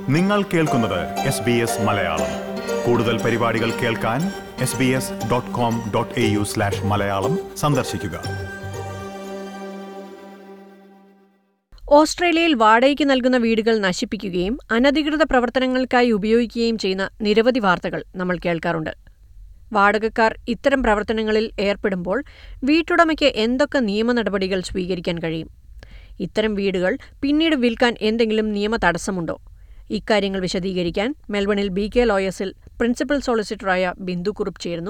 നിങ്ങൾ കേൾക്കുന്നത് S B S Malayalam കൂടുതൽ പരിപാടികൾ കേൾക്കാൻ S B S dot com dot A U slash Malayalam സന്ദർശിക്കുക ഓസ്ട്രേലിയയിൽ വാടകയ്ക്ക് നൽകുന്ന വീടുകൾ നശിപ്പിക്കുകയും അനധികൃത പ്രവർത്തനങ്ങൾക്കായി ഉപയോഗിക്കുകയും ചെയ്യുന്ന നിരവധി വാർത്തകൾ നമ്മൾ കേൾക്കാറുണ്ട് വാടകക്കാർ ഇത്തരം പ്രവർത്തനങ്ങളിൽ ഏർപ്പെടുമ്പോൾ വീട്ടുടമയ്ക്ക് എന്തൊക്കെ നിയമ നടപടികൾ സ്വീകരിക്കാൻ കഴിയും ഇത്തരം വീടുകൾ പിന്നീട് വിൽക്കാൻ എന്തെങ്കിലും നിയമ തടസ്സമുണ്ടോ ഇക്കാര്യങ്ങൾ വിശദീകരിക്കാൻ മെൽബണിൽ ബി കെ ലോയേഴ്സിൽ പ്രിൻസിപ്പൽ സോളിസിറ്ററായ ബിന്ദു കുറുപ്പ് ചേരുന്നു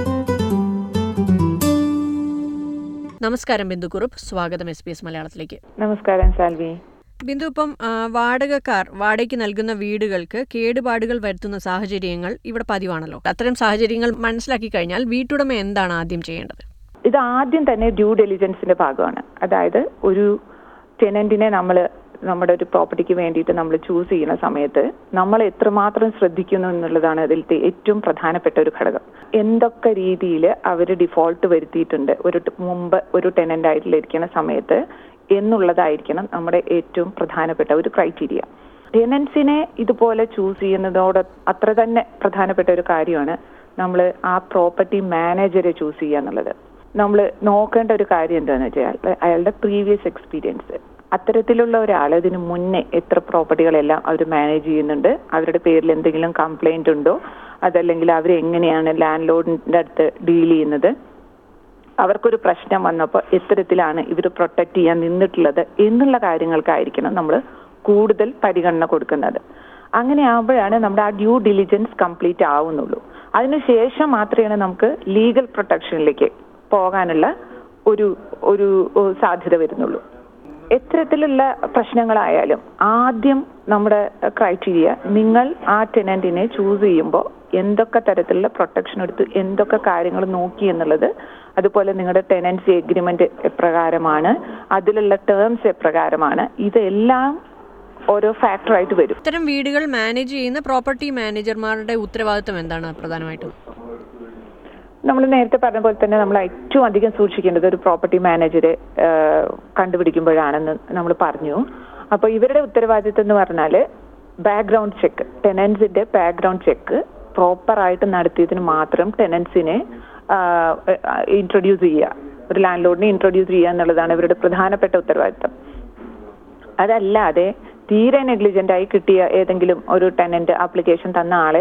നമസ്കാരം ബിന്ദു കുറുപ്പ് സ്വാഗതം എസ് പി എസ് മലയാളത്തിലേക്ക് നമസ്കാരം സാൽവി ബിന്ദു ഇപ്പം ആ, വാടകക്കാർ വാടകയ്ക്ക് നൽകുന്ന വീടുകൾക്ക് കേടുപാടുകൾ വരുത്തുന്ന സാഹചര്യങ്ങൾ ഇവിടെ പതിവാണല്ലോ അത്തരം സാഹചര്യങ്ങൾ മനസ്സിലാക്കി കഴിഞ്ഞാൽ വീട്ടുടമ എന്താണ് ആദ്യം ചെയ്യേണ്ടത് ഇത് ആദ്യം തന്നെ ഡ്യൂ ഡെലിജൻസിന്റെ ഭാഗമാണ് അതായത് ഒരു ടെനന്റിനെ നമ്മൾ നമ്മുടെ ഒരു പ്രോപ്പർട്ടിക്ക് വേണ്ടിയിട്ട് നമ്മൾ ചൂസ് ചെയ്യുന്ന സമയത്ത് നമ്മൾ എത്രമാത്രം ശ്രദ്ധിക്കുന്നു എന്നുള്ളതാണ് അതിലത്തെ ഏറ്റവും പ്രധാനപ്പെട്ട ഒരു ഘടകം എന്തൊക്കെ രീതിയിൽ അവർ ഡിഫോൾട്ട് വരുത്തിയിട്ടുണ്ട് ഒരു ട് മുമ്പ് ഒരു ടെനന്റ് ആയിട്ടിരിക്കുന്ന സമയത്ത് എന്നുള്ളതായിരിക്കണം നമ്മുടെ ഏറ്റവും പ്രധാനപ്പെട്ട ഒരു ക്രൈറ്റീരിയ ടെനൻസിനെ ഇതുപോലെ ചൂസ് ചെയ്യുന്നതോട് അത്ര തന്നെ പ്രധാനപ്പെട്ട ഒരു കാര്യമാണ് നമ്മൾ ആ പ്രോപ്പർട്ടി മാനേജറെ ചൂസ് ചെയ്യുക എന്നുള്ളത് നമ്മൾ നോക്കേണ്ട ഒരു കാര്യം എന്താണെന്ന് വെച്ചാൽ അയാളുടെ പ്രീവിയസ് എക്സ്പീരിയൻസ് അത്തരത്തിലുള്ള ഒരാൾ ഇതിന് മുന്നേ എത്ര പ്രോപ്പർട്ടികളെല്ലാം അവർ മാനേജ് ചെയ്യുന്നുണ്ട് അവരുടെ പേരിൽ എന്തെങ്കിലും കംപ്ലൈന്റ് ഉണ്ടോ അതല്ലെങ്കിൽ അവർ എങ്ങനെയാണ് ലാൻഡ് ലോഡിന്റെ അടുത്ത് ഡീൽ ചെയ്യുന്നത് അവർക്കൊരു പ്രശ്നം വന്നപ്പോൾ എത്തരത്തിലാണ് ഇവർ പ്രൊട്ടക്ട് ചെയ്യാൻ നിന്നിട്ടുള്ളത് എന്നുള്ള കാര്യങ്ങൾക്കായിരിക്കണം നമ്മൾ കൂടുതൽ പരിഗണന കൊടുക്കുന്നത് അങ്ങനെ ആകുമ്പോഴാണ് നമ്മുടെ ആ ഡ്യൂ ഡിലിജൻസ് കംപ്ലീറ്റ് ആവുന്നുള്ളൂ അതിനുശേഷം മാത്രമേ നമുക്ക് ലീഗൽ പ്രൊട്ടക്ഷനിലേക്ക് പോകാനുള്ള ഒരു ഒരു ഏഹ്, സാധ്യത വരുന്നുള്ളൂ എത്തരത്തിലുള്ള പ്രശ്നങ്ങളായാലും ആദ്യം നമ്മുടെ ക്രൈറ്റീരിയ നിങ്ങൾ ആ ടെനന്റിനെ ചൂസ് ചെയ്യുമ്പോൾ എന്തൊക്കെ തരത്തിലുള്ള പ്രൊട്ടക്ഷൻ എടുത്ത് എന്തൊക്കെ കാര്യങ്ങൾ നോക്കി എന്നുള്ളത് അതുപോലെ നിങ്ങളുടെ ടെനൻസി എഗ്രിമെന്റ് എപ്രകാരമാണ് അതിലുള്ള ടേംസ് എപ്രകാരമാണ് ഇതെല്ലാം ഓരോ ഫാക്ടറായിട്ട് വരും ഇത്തരം വീടുകൾ മാനേജ് ചെയ്യുന്ന പ്രോപ്പർട്ടി മാനേജർമാരുടെ ഉത്തരവാദിത്തം എന്താണ് പ്രധാനമായിട്ടും നമ്മൾ നേരത്തെ പറഞ്ഞ പോലെ തന്നെ നമ്മൾ ഏറ്റവും അധികം സൂക്ഷിക്കേണ്ടത് ഒരു പ്രോപ്പർട്ടി മാനേജറെ കണ്ടുപിടിക്കുമ്പോഴാണെന്ന് നമ്മൾ പറഞ്ഞു അപ്പോൾ ഇവരുടെ ഉത്തരവാദിത്തം എന്ന് പറഞ്ഞാൽ ബാക്ക്ഗ്രൗണ്ട് ചെക്ക് ടെനൻസിന്റെ ബാക്ക്ഗ്രൗണ്ട് ചെക്ക് പ്രോപ്പർ ആയിട്ട് നടത്തിയതിന് മാത്രം ടെനൻസിനെ ഇൻട്രൊഡ്യൂസ് ചെയ്യുക ഒരു ലാൻഡ് ലോഡിനെ ഇൻട്രൊഡ്യൂസ് ചെയ്യുക എന്നുള്ളതാണ് ഇവരുടെ പ്രധാനപ്പെട്ട ഉത്തരവാദിത്തം അതല്ലാതെ തീരെ നെഗ്ലിജന്റ് ആയി കിട്ടിയ ഏതെങ്കിലും ഒരു ടെനന്റ് ആപ്ലിക്കേഷൻ തന്ന ആളെ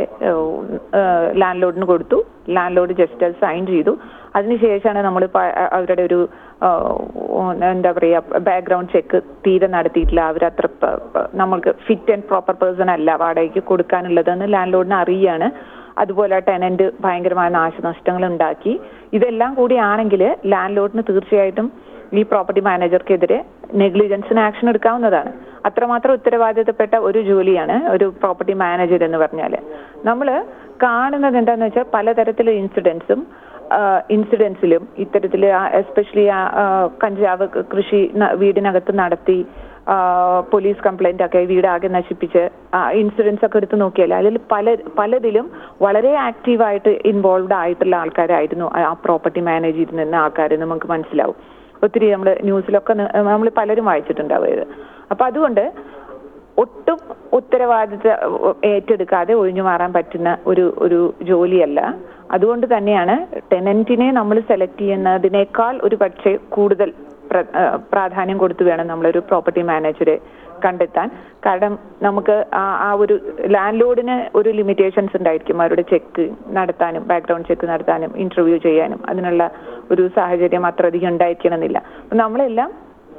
ലാൻഡ് ലോഡിന് കൊടുത്തു ലാൻഡ് ലോഡ് ജസ്റ്റ് അത് സൈൻ ചെയ്തു അതിനുശേഷമാണ് നമ്മൾ അവരുടെ ഒരു ആ, എന്താ പറയാ ബാക്ക്ഗ്രൗണ്ട് ചെക്ക് തീരെ നടത്തിയിട്ടില്ല അവരത്ര പ- പ- നമ്മൾക്ക് ഫിറ്റ് ആൻഡ് പ്രോപ്പർ പേഴ്സൺ അല്ല വാടകയ്ക്ക് കൊടുക്കാനുള്ളതെന്ന് ലാൻഡ് ലോഡിന് അറിയാണ് അതുപോലെ ടെനന്റ് ഭയങ്കരമായ നാശനഷ്ടങ്ങൾ ഉണ്ടാക്കി ഇതെല്ലാം കൂടി ആണെങ്കിൽ ലാൻഡ് ലോഡിന് തീർച്ചയായിട്ടും ഈ പ്രോപ്പർട്ടി മാനേജർക്കെതിരെ നെഗ്ലിജൻസിന് ആക്ഷൻ എടുക്കാവുന്നതാണ് അത്രമാത്രം ഉത്തരവാദിത്തപ്പെട്ട ഒരു ജോലിയാണ് ഒരു പ്രോപ്പർട്ടി മാനേജർ എന്ന് പറഞ്ഞാൽ നമ്മൾ കാണുന്നത് എന്താന്ന് വെച്ചാൽ പലതരത്തിലുള്ള ഇൻസിഡൻസും ഇൻസിഡൻസിലും ഇത്തരത്തിൽ എസ്പെഷ്യലി കഞ്ചാവ് കൃഷി ന- വീടിനകത്ത് നടത്തി ആ, പോലീസ് കംപ്ലൈന്റ് ഒക്കെ വീടാകെ നശിപ്പിച്ച് ഇൻസിഡൻസ് ഒക്കെ എടുത്ത് നോക്കിയാൽ അതിൽ പല പലതിലും വളരെ ആക്റ്റീവായിട്ട് ഇൻവോൾവ് ആയിട്ടുള്ള ആൾക്കാരായിരുന്നു ആ പ്രോപ്പർട്ടി മാനേജ് ചെയ്തിരുന്ന ആൾക്കാർ നമുക്ക് മനസ്സിലാവും ഒത്തിരി നമ്മൾ ന്യൂസിലൊക്കെ നമ്മൾ പലരും വായിച്ചിട്ടുണ്ടാവും ഇത് അപ്പൊ അതുകൊണ്ട് ഒട്ടും ഉത്തരവാദിത്ത ഏറ്റെടുക്കാതെ ഒഴിഞ്ഞു മാറാൻ പറ്റുന്ന ഒരു ഒരു ജോലിയല്ല അതുകൊണ്ട് തന്നെയാണ് ടെനന്റിനെ നമ്മൾ സെലക്ട് ചെയ്യുന്നതിനേക്കാൾ ഒരു പക്ഷേ കൂടുതൽ പ്ര- ആ, പ്രാധാന്യം കൊടുത്തു വേണം നമ്മളൊരു പ്രോപ്പർട്ടി മാനേജറെ കണ്ടെത്താൻ കാരണം നമുക്ക് ആ ആ ഒരു ലാൻഡ് ലോഡിന് ഒരു ലിമിറ്റേഷൻസ് ഉണ്ടായിരിക്കും അവരുടെ ചെക്ക് നടത്താനും ബാക്ക്ഗ്രൗണ്ട് ചെക്ക് നടത്താനും ഇന്റർവ്യൂ ചെയ്യാനും അതിനുള്ള ഒരു സാഹചര്യം അത്ര അധികം ഉണ്ടായിരിക്കണമെന്നില്ല അപ്പൊ നമ്മളെല്ലാം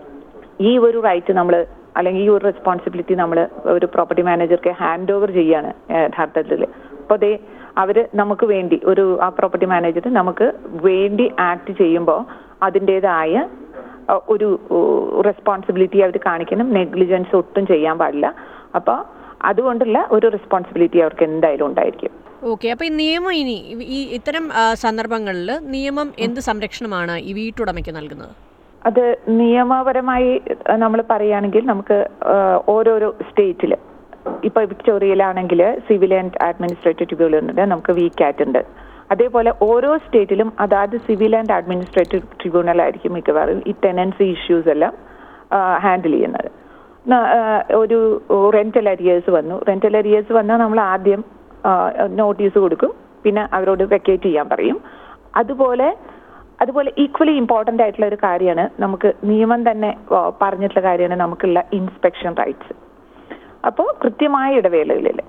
ഈ ഒരു റൈറ്റ് നമ്മൾ അല്ലെങ്കിൽ ഈ ഒരു റെസ്പോൺസിബിലിറ്റി നമ്മൾ ഒരു പ്രോപ്പർട്ടി മാനേജർക്ക് ഹാൻഡ് ഓവർ ചെയ്യാണ് യഥാർത്ഥത്തിൽ അപ്പോൾ അതേ അവര് നമുക്ക് വേണ്ടി ഒരു ആ പ്രോപ്പർട്ടി മാനേജർ നമുക്ക് വേണ്ടി ആക്ട് ചെയ്യുമ്പോൾ അതിൻ്റെതായ അഹ്, ഒരു റെസ്പോൺസിബിലിറ്റി അവർ കാണിക്കണം നെഗ്ലിജൻസ് ഒട്ടും ചെയ്യാൻ പാടില്ല അപ്പോൾ അതുകൊണ്ടുള്ള ഒരു റെസ്പോൺസിബിലിറ്റി അവർക്ക് എന്തായാലും ഉണ്ടായിരിക്കും ഓക്കെ അപ്പോൾ ഈ നിയമം ഇനി ഈ- ഈ ഇത്തരം ആ, സന്ദർഭങ്ങളിൽ നിയമം എന്ത് സംരക്ഷണമാണ് ഈ വീട്ടുടമയ്ക്ക് നൽകുന്നത് അത് നിയമപരമായി നമ്മൾ പറയുകയാണെങ്കിൽ നമുക്ക് ആഹ്, ഓരോരോ സ്റ്റേറ്റിൽ ഇപ്പൊ വിക്ടോറിയയിലാണെങ്കിൽ സിവിൽ ആൻഡ് അഡ്മിനിസ്ട്രേറ്റീവ് ട്രിബ്യൂണൽ ഉണ്ട് നമുക്ക് വി കാറ്റ് ഉണ്ട് അതേപോലെ ഓരോ സ്റ്റേറ്റിലും അതാത് സിവിൽ ആൻഡ് അഡ്മിനിസ്ട്രേറ്റീവ് ട്രിബ്യൂണൽ ആയിരിക്കും മിക്കവാറും ഈ ടെനൻസി ഇഷ്യൂസ് എല്ലാം ഹാൻഡിൽ ചെയ്യുന്നത് ന- ആ, ഒരു റെന്റൽ അരിയേഴ്സ് വന്നു റെന്റൽ അരിയേഴ്സ് വന്നാൽ നമ്മൾ ആദ്യം നോട്ടീസ് കൊടുക്കും പിന്നെ അവരോട് വെക്കേറ്റ് ചെയ്യാൻ പറയും അതുപോലെ അതുപോലെ ഈക്വലി ഇമ്പോർട്ടന്റ് ആയിട്ടുള്ള ഒരു കാര്യമാണ് നമുക്ക് നിയമം തന്നെ ആ, പറഞ്ഞിട്ടുള്ള കാര്യമാണ് നമുക്കുള്ള ഇൻസ്പെക്ഷൻ റൈറ്റ്സ് അപ്പോൾ കൃത്യമായ ഇടവേളകളിൽ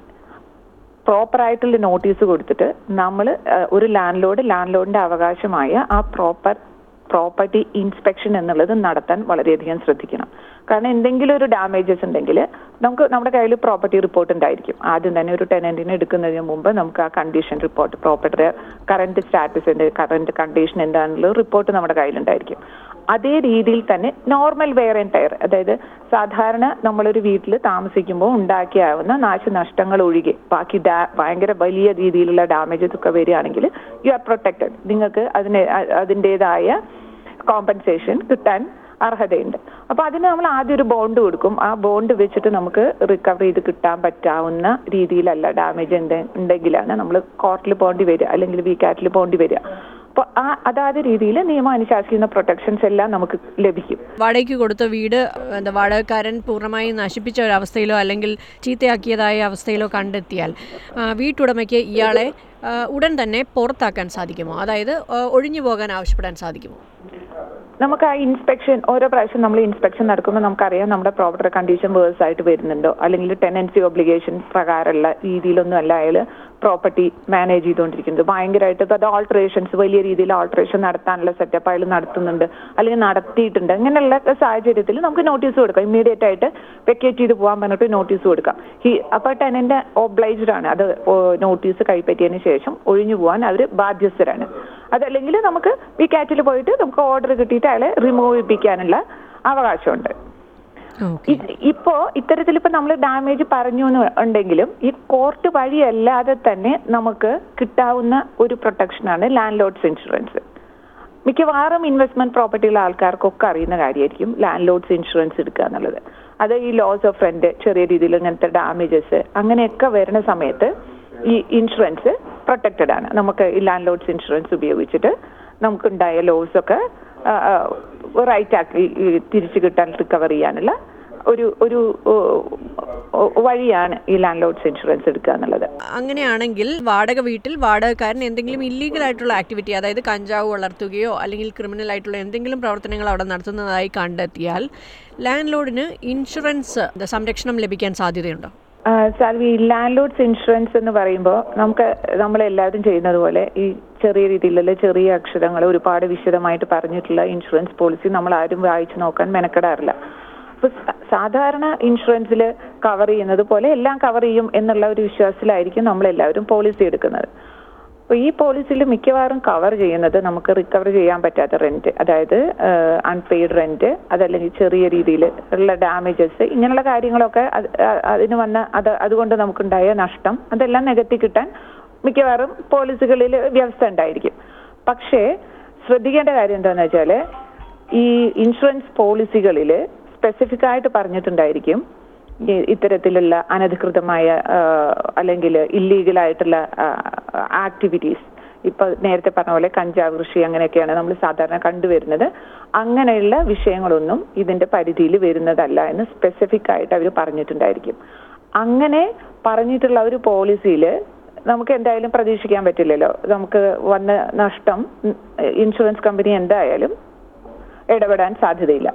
പ്രോപ്പർ ആയിട്ടുള്ള നോട്ടീസ് കൊടുത്തിട്ട് നമ്മൾ ഒരു ലാൻഡ് ലോഡ് ലാൻഡ് ലോഡിന്റെ അവകാശമായ ആ പ്രോപ്പർ പ്രോപ്പർട്ടി ഇൻസ്പെക്ഷൻ എന്നുള്ളത് നടത്താൻ വളരെയധികം ശ്രദ്ധിക്കണം കാരണം എന്തെങ്കിലും ഒരു ഡാമേജസ് ഉണ്ടെങ്കിൽ നമുക്ക് നമ്മുടെ കയ്യിൽ പ്രോപ്പർട്ടി റിപ്പോർട്ട് ഉണ്ടായിരിക്കും ആദ്യം തന്നെ ഒരു ടെനന്റിനെ എടുക്കുന്നതിന് മുമ്പ് നമുക്ക് ആ കണ്ടീഷൻ റിപ്പോർട്ട് പ്രോപ്പർട്ടിയുടെ കറന്റ് സ്റ്റാറ്റസിന്റെ കറന്റ് കണ്ടീഷൻ എന്താണെന്നുള്ള റിപ്പോർട്ട് നമ്മുടെ കയ്യിലുണ്ടായിരിക്കും അതേ രീതിയിൽ തന്നെ നോർമൽ വെയർ ആൻഡ് ടയർ അതായത് സാധാരണ നമ്മളൊരു വീട്ടിൽ താമസിക്കുമ്പോൾ ഉണ്ടാക്കിയാവുന്ന നാശനഷ്ടങ്ങൾ ഒഴികെ ബാക്കി ഡാ- ഭയങ്കര വലിയ രീതിയിലുള്ള ഡാമേജസ് ഒക്കെ വരികയാണെങ്കിൽ യു ആർ പ്രൊട്ടക്റ്റഡ് നിങ്ങൾക്ക് അതിന് അ- അതിൻ്റെതായ കോമ്പൻസേഷൻ കിട്ടാൻ അർഹതയുണ്ട് അപ്പൊ അതിന് നമ്മൾ ആദ്യം ഒരു ബോണ്ട് കൊടുക്കും ആ ബോണ്ട് വെച്ചിട്ട് നമുക്ക് റിക്കവർ ചെയ്ത് കിട്ടാൻ പറ്റാവുന്ന രീതിയിലല്ല ഡാമേജ് ഉണ്ടെങ്കിലാണ് നമ്മൾ കോർട്ടിൽ പോകേണ്ടി വരിക അല്ലെങ്കിൽ വി കാറ്റിൽ പോകേണ്ടി വരിക അപ്പൊ ആ അതാത് രീതിയിൽ നിയമം അനുശാസിക്കുന്ന പ്രൊട്ടക്ഷൻസ് എല്ലാം നമുക്ക് ലഭിക്കും വാടകയ്ക്ക് കൊടുത്ത വീട് എന്താ വാടകക്കാരൻ പൂർണ്ണമായും നശിപ്പിച്ച ഒരവസ്ഥയിലോ അല്ലെങ്കിൽ ചീത്തയാക്കിയതായ അവസ്ഥയിലോ കണ്ടെത്തിയാൽ ആ, വീട്ടുടമയ്ക്ക് ഇയാളെ ആ, ഉടൻ തന്നെ പുറത്താക്കാൻ സാധിക്കുമോ അതായത് ആ, ഒഴിഞ്ഞു പോകാൻ ആവശ്യപ്പെടാൻ സാധിക്കുമോ നമുക്ക് ആ ഇൻസ്പെക്ഷൻ ഓരോ പ്രാവശ്യം നമ്മൾ ഇൻസ്പെക്ഷൻ നടക്കുമ്പോൾ നമുക്കറിയാം നമ്മുടെ പ്രോപ്പർട്ടി കണ്ടീഷൻ വേഴ്സ് ആയിട്ട് വരുന്നുണ്ടോ അല്ലെങ്കിൽ ടെനൻസി ഒബ്ലിഗേഷൻ പ്രകാരമുള്ള രീതിയിലൊന്നും അല്ല അയാൾ പ്രോപ്പർട്ടി മാനേജ് ചെയ്തുകൊണ്ടിരിക്കുന്നത് ഭയങ്കരമായിട്ട് ഇപ്പൊ അത് ആൾട്രേഷൻസ് വലിയ രീതിയിൽ ആൾട്രേഷൻ നടത്താനുള്ള സെറ്റപ്പ് അയാൾ നടത്തുന്നുണ്ട് അല്ലെങ്കിൽ നടത്തിയിട്ടുണ്ട് അങ്ങനെയുള്ള സാഹചര്യത്തിൽ നമുക്ക് നോട്ടീസ് കൊടുക്കാം ഇമ്മീഡിയറ്റ് ആയിട്ട് വെക്കേറ്റ് ചെയ്ത് പോകാൻ പറഞ്ഞിട്ട് നോട്ടീസ് കൊടുക്കാം ഈ അപ്പൊ ടെനന്റ് ഒബ്ലൈസ്ഡ് ആണ് അത് നോട്ടീസ് കൈപ്പറ്റിയതിന് ശേഷം ഒഴിഞ്ഞു പോകാൻ അവർ ബാധ്യസ്ഥരാണ് അതല്ലെങ്കിൽ നമുക്ക് വി കാറ്റിൽ പോയിട്ട് നമുക്ക് ഓർഡർ കിട്ടിയിട്ട് അയാളെ റിമൂവ് ചെയ്യിപ്പിക്കാനുള്ള അവകാശമുണ്ട് ഓക്കെ ഇ- ഇപ്പോ ഇത്തരത്തിൽ ഇപ്പൊ നമ്മൾ ഡാമേജ് പറഞ്ഞു എന്ന് ഉണ്ടെങ്കിലും ഈ കോർട്ട് വഴിയല്ലാതെ തന്നെ നമുക്ക് കിട്ടാവുന്ന ഒരു പ്രൊട്ടക്ഷനാണ് ലാൻഡ് ലോഡ്സ് ഇൻഷുറൻസ് മിക്കവാറും ഇൻവെസ്റ്റ്മെന്റ് പ്രോപ്പർട്ടിയുള്ള ആൾക്കാർക്കൊക്കെ അറിയുന്ന കാര്യമായിരിക്കും ലാൻഡ് ലോഡ്സ് ഇൻഷുറൻസ് എടുക്കുക എന്നുള്ളത് അത് ഈ ലോസ് ഓഫ് റെന്റ് ചെറിയ രീതിയിൽ ഇങ്ങനത്തെ ഡാമേജസ് അങ്ങനെയൊക്കെ വരുന്ന സമയത്ത് ഈ ഇൻഷുറൻസ് പ്രൊട്ടക്റ്റഡ് ആണ് നമുക്ക് ഈ ലാൻഡ് ലോഡ്സ് ഇൻഷുറൻസ് ഉപയോഗിച്ചിട്ട് നമുക്കുണ്ടായ ലോസ് ഒക്കെ റൈറ്റ് ആക്കി ഈ തിരിച്ചു കിട്ടാൻ റിക്കവർ ചെയ്യാനുള്ള ഒരു ഒരു ഓ, ഓ, വഴിയാണ് ഈ ലാൻഡ് ലോഡ്സ് ഇൻഷുറൻസ് എടുക്കുക എന്നുള്ളത് അങ്ങനെയാണെങ്കിൽ വാടക വീട്ടിൽ വാടകക്കാരൻ എന്തെങ്കിലും ഇല്ലീഗൽ ആയിട്ടുള്ള ആക്ടിവിറ്റി അതായത് കഞ്ചാവ് വളർത്തുകയോ അല്ലെങ്കിൽ ക്രിമിനൽ ആയിട്ടുള്ള എന്തെങ്കിലും പ്രവർത്തനങ്ങൾ അവിടെ നടത്തുന്നതായി കണ്ടെത്തിയാൽ ലാൻഡ് ലോഡിന് ഇൻഷുറൻസ് സംരക്ഷണം ലഭിക്കാൻ സാധ്യതയുണ്ടോ സാൽവി ഈ ലാൻഡ് ലോഡ്സ് ഇൻഷുറൻസ് എന്ന് പറയുമ്പോൾ നമുക്ക് നമ്മളെല്ലാവരും ചെയ്യുന്നത് പോലെ ഈ ചെറിയ രീതിയിലുള്ള ചെറിയ അക്ഷരങ്ങൾ ഒരുപാട് വിശദമായിട്ട് പറഞ്ഞിട്ടുള്ള ഇൻഷുറൻസ് പോളിസി നമ്മൾ ആരും വായിച്ചു നോക്കാൻ മെനക്കെടാറില്ല അപ്പൊ സ- സാധാരണ ഇൻഷുറൻസിൽ കവർ ചെയ്യുന്നത് പോലെ എല്ലാം കവർ ചെയ്യും എന്നുള്ള ഒരു വിശ്വാസത്തിലായിരിക്കും നമ്മളെല്ലാവരും പോളിസി എടുക്കുന്നത് അപ്പൊ ഈ പോളിസിയിൽ മിക്കവാറും കവർ ചെയ്യുന്നത് നമുക്ക് റിക്കവർ ചെയ്യാൻ പറ്റാത്ത റെന്റ് അതായത് അൺപെയ്ഡ് റെന്റ് അതല്ലെങ്കിൽ ചെറിയ രീതിയിൽ ഉള്ള ഡാമേജസ് ഇങ്ങനെയുള്ള കാര്യങ്ങളൊക്കെ അത് അ- അതിന് വന്ന അത് അതുകൊണ്ട് നമുക്കുണ്ടായ നഷ്ടം അതെല്ലാം നികത്തി കിട്ടാൻ മിക്കവാറും പോളിസികളിൽ വ്യവസ്ഥ ഉണ്ടായിരിക്കും പക്ഷേ ശ്രദ്ധിക്കേണ്ട കാര്യം എന്താണെന്ന് വെച്ചാൽ ഈ ഇൻഷുറൻസ് പോളിസികളിൽ സ്പെസിഫിക് ആയിട്ട് പറഞ്ഞിട്ടുണ്ടായിരിക്കും ഈ ഇത്തരത്തിലുള്ള അനധികൃതമായ അല്ലെങ്കിൽ ഇല്ലീഗൽ ആയിട്ടുള്ള ആക്ടിവിറ്റീസ് ഇപ്പൊ നേരത്തെ പറഞ്ഞ പോലെ കഞ്ചാവ് കൃഷി അങ്ങനെയൊക്കെയാണ് നമ്മൾ സാധാരണ കണ്ടുവരുന്നത് അങ്ങനെയുള്ള വിഷയങ്ങളൊന്നും ഇതിന്റെ പരിധിയിൽ വരുന്നതല്ല എന്ന് സ്പെസിഫിക് ആയിട്ട് അവർ പറഞ്ഞിട്ടുണ്ടായിരിക്കും അങ്ങനെ പറഞ്ഞിട്ടുള്ള ഒരു പോളിസിയിൽ നമുക്ക് എന്തായാലും പ്രതീക്ഷിക്കാൻ പറ്റില്ലല്ലോ നമുക്ക് വന്ന നഷ്ടം ഉം, ഇൻഷുറൻസ് കമ്പനി എന്തായാലും ഇടപെടാൻ സാധ്യതയില്ല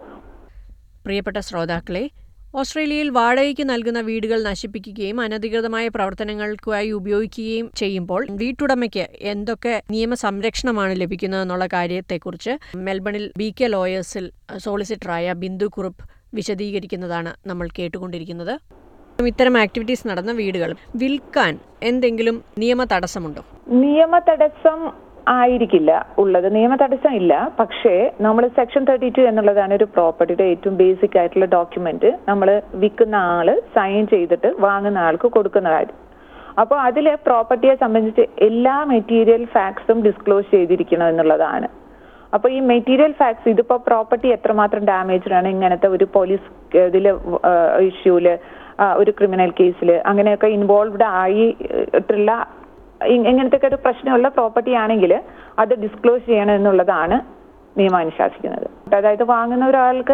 പ്രിയപ്പെട്ട ശ്രോതാക്കളെ ഓസ്ട്രേലിയയിൽ വാടകയ്ക്ക് നൽകുന്ന വീടുകൾ നശിപ്പിക്കുകയും അനധികൃതമായ പ്രവർത്തനങ്ങൾക്കായി ഉപയോഗിക്കുകയും ചെയ്യുമ്പോൾ വീട്ടുടമയ്ക്ക് എന്തൊക്കെ നിയമ സംരക്ഷണമാണ് ലഭിക്കുന്നതെന്നുള്ള കാര്യത്തെക്കുറിച്ച് മെൽബണിൽ ബി കെ ലോയേഴ്സിൽ സോളിസിറ്ററായ ബിന്ദു കുറുപ്പ് വിശദീകരിക്കുന്നതാണ് നമ്മൾ കേട്ടുകൊണ്ടിരിക്കുന്നത് ഇത്തരം ആക്ടിവിറ്റീസ് നടന്ന വീടുകൾ വിൽക്കാൻ എന്തെങ്കിലും നിയമ തടസ്സമുണ്ടോ നിയമ തടസ്സം ആയിരിക്കില്ല ഉള്ളത് നിയമ തടസ്സം ഇല്ല പക്ഷേ നമ്മൾ സെക്ഷൻ തേർട്ടി ടു എന്നുള്ളതാണ് ഒരു പ്രോപ്പർട്ടിയുടെ ഏറ്റവും ബേസിക് ആയിട്ടുള്ള ഡോക്യുമെന്റ് നമ്മൾ വിൽക്കുന്ന ആള് സൈൻ ചെയ്തിട്ട് വാങ്ങുന്ന ആൾക്ക് കൊടുക്കുന്ന കാര്യം അപ്പോൾ അതിൽ പ്രോപ്പർട്ടിയെ സംബന്ധിച്ച് എല്ലാ മെറ്റീരിയൽ ഫാക്ട്സും ഡിസ്ക്ലോസ് ചെയ്തിരിക്കണം എന്നുള്ളതാണ് അപ്പൊ ഈ മെറ്റീരിയൽ ഫാക്ട്സ് ഇതിപ്പോ പ്രോപ്പർട്ടി എത്രമാത്രം ഡാമേജ്ഡ് ആണ് ഇങ്ങനത്തെ ഒരു പോലീസ് ഇതില് ഇഷ്യൂല് ഒരു ക്രിമിനൽ കേസിൽ അങ്ങനെയൊക്കെ ഇൻവോൾവ്ഡ് ആയിട്ടുള്ള ഇ- ഇങ്ങനത്തെ ഒക്കെ ഒരു പ്രശ്നമുള്ള പ്രോപ്പർട്ടി ആണെങ്കിൽ അത് ഡിസ്ക്ലോസ് ചെയ്യണം എന്നുള്ളതാണ് നിയമം അനുശാസിക്കുന്നത് അതായത് വാങ്ങുന്ന ഒരാൾക്ക്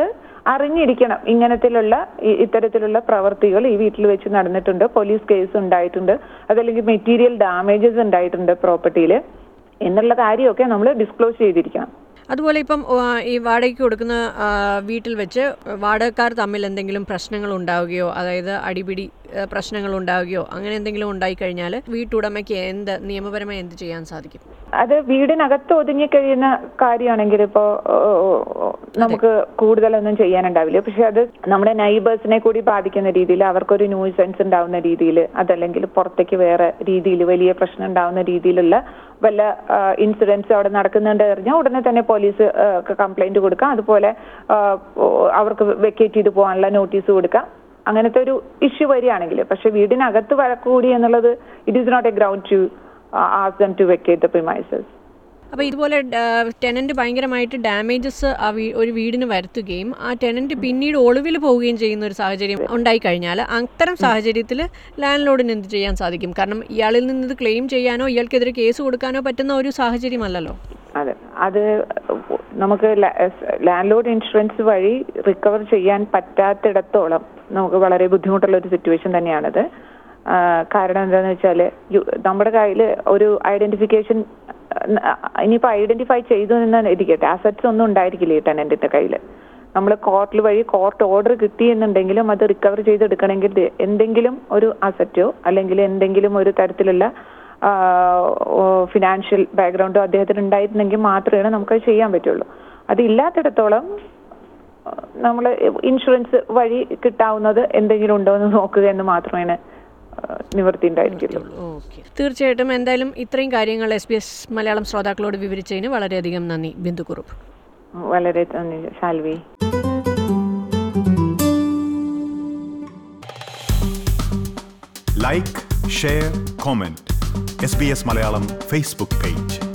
അറിഞ്ഞിരിക്കണം ഇങ്ങനത്തിലുള്ള ഈ- ഇത്തരത്തിലുള്ള പ്രവർത്തികൾ ഈ വീട്ടിൽ വെച്ച് നടന്നിട്ടുണ്ട് പോലീസ് കേസ് ഉണ്ടായിട്ടുണ്ട് അതല്ലെങ്കിൽ മെറ്റീരിയൽ ഡാമേജസ് ഉണ്ടായിട്ടുണ്ട് പ്രോപ്പർട്ടിയിൽ എന്നുള്ള കാര്യമൊക്കെ നമ്മൾ ഡിസ്ക്ലോസ് ചെയ്തിരിക്കണം അതുപോലെ ഇപ്പം ആ, ഈ വാടകയ്ക്ക് കൊടുക്കുന്ന ആ, വീട്ടിൽ വെച്ച് വാടകക്കാർ തമ്മിൽ എന്തെങ്കിലും പ്രശ്നങ്ങൾ ഉണ്ടാവുകയോ അതായത് അടിപിടി ആ, പ്രശ്നങ്ങൾ ഉണ്ടാവുകയോ അങ്ങനെ എന്തെങ്കിലും ഉണ്ടായിക്കഴിഞ്ഞാൽ വീട്ടുടമയ്ക്ക് എന്ത് നിയമപരമായി എന്ത് ചെയ്യാൻ സാധിക്കും അത് വീടിനകത്ത് ഒതുങ്ങി കഴിയുന്ന കാര്യമാണെങ്കിൽ ഇപ്പോ ഓ, ഓ, ഓ, നമുക്ക് കൂടുതലൊന്നും ചെയ്യാനുണ്ടാവില്ല പക്ഷെ അത് നമ്മുടെ നൈബേഴ്സിനെ കൂടി ബാധിക്കുന്ന രീതിയിൽ അവർക്കൊരു ന്യൂസൻസ് ഉണ്ടാവുന്ന രീതിയിൽ അതല്ലെങ്കിൽ പുറത്തേക്ക് വേറെ രീതിയിൽ വലിയ പ്രശ്നം ഉണ്ടാവുന്ന രീതിയിലുള്ള വല്ല ഇൻസിഡൻസ് അവിടെ നടക്കുന്നുണ്ട് അറിഞ്ഞാൽ ഉടനെ തന്നെ പോലീസ് കംപ്ലൈന്റ് കൊടുക്കാം അതുപോലെ ആ, ഓ, അവർക്ക് വെക്കേറ്റ് ചെയ്ത് പോകാനുള്ള നോട്ടീസ് കൊടുക്കാം അങ്ങനത്തെ ഒരു ഇഷ്യൂ വരികയാണെങ്കിൽ പക്ഷെ വീടിനകത്ത് വഴക്കൂടി എന്നുള്ളത് it is not a ground to ask them to vacate the premises അപ്പോൾ ഇതുപോലെ ടെനന്റ് ഭയങ്കരമായിട്ട് ഡാമേജസ് ആ വീ ഒരു വീടിന് വരുത്തുകയും ആ ടെനന്റ് പിന്നീട് ഒളിവിൽ പോവുകയും ചെയ്യുന്ന ഒരു സാഹചര്യം ഉണ്ടായിക്കഴിഞ്ഞാൽ അത്തരം സാഹചര്യത്തിൽ ലാൻഡ് ലോഡിന് എന്ത് ചെയ്യാൻ സാധിക്കും കാരണം ഇയാളിൽ നിന്ന് ഇത് ക്ലെയിം ചെയ്യാനോ ഇയാൾക്കെതിരെ കേസ് കൊടുക്കാനോ പറ്റുന്ന ഒരു സാഹചര്യമല്ലല്ലോ അതെ അത് നമുക്ക് ലാൻഡ് ലോഡ് ഇൻഷുറൻസ് വഴി റിക്കവർ ചെയ്യാൻ പറ്റാത്തിടത്തോളം നമുക്ക് വളരെ ബുദ്ധിമുട്ടുള്ള ഒരു സിറ്റുവേഷൻ തന്നെയാണത് ആ, കാരണം എന്താണെന്ന് വെച്ചാൽ നമ്മുടെ കയ്യിൽ ഒരു ഐഡന്റിഫിക്കേഷൻ ഇനിയിപ്പോൾ ഐഡന്റിഫൈ ചെയ്തു എന്ന് ഇരിക്കട്ടെ അസറ്റ്സ് ഒന്നും ഉണ്ടായിരിക്കില്ല ഈ ടെനന്റിന്റെ കയ്യിൽ നമ്മൾ കോർട്ടിൽ വഴി കോർട്ട് ഓർഡർ കിട്ടിയെന്നുണ്ടെങ്കിലും അത് റിക്കവർ ചെയ്തെടുക്കണമെങ്കിൽ ദേ- എന്തെങ്കിലും ഒരു അസറ്റോ അല്ലെങ്കിൽ എന്തെങ്കിലും ഒരു തരത്തിലുള്ള ഫിനാൻഷ്യൽ ബാക്ക്ഗ്രൗണ്ടോ അദ്ദേഹത്തിന് ഉണ്ടായിരുന്നെങ്കിൽ മാത്രമേ നമുക്കത് ചെയ്യാൻ പറ്റുള്ളൂ അത് ഇല്ലാത്തിടത്തോളം നമ്മൾ ഇൻഷുറൻസ് വഴി കിട്ടാവുന്നത് എന്തെങ്കിലും ഉണ്ടോ എന്ന് നോക്കുക എന്ന് മാത്രമേ നിവൃത്തി ഉണ്ടായിരിക്കുള്ളൂ ഓക്കെ തീർച്ചയായിട്ടും എന്തായാലും ഇത്രയും കാര്യങ്ങൾ എസ് ബി എസ് മലയാളം ശ്രോതാക്കളോട് വിവരിച്ചതിന് വളരെയധികം നന്ദി ബിന്ദു കുറുപ്പ് വളരെ നന്ദി ശാൽവി like share comment S B S Malayalam Facebook page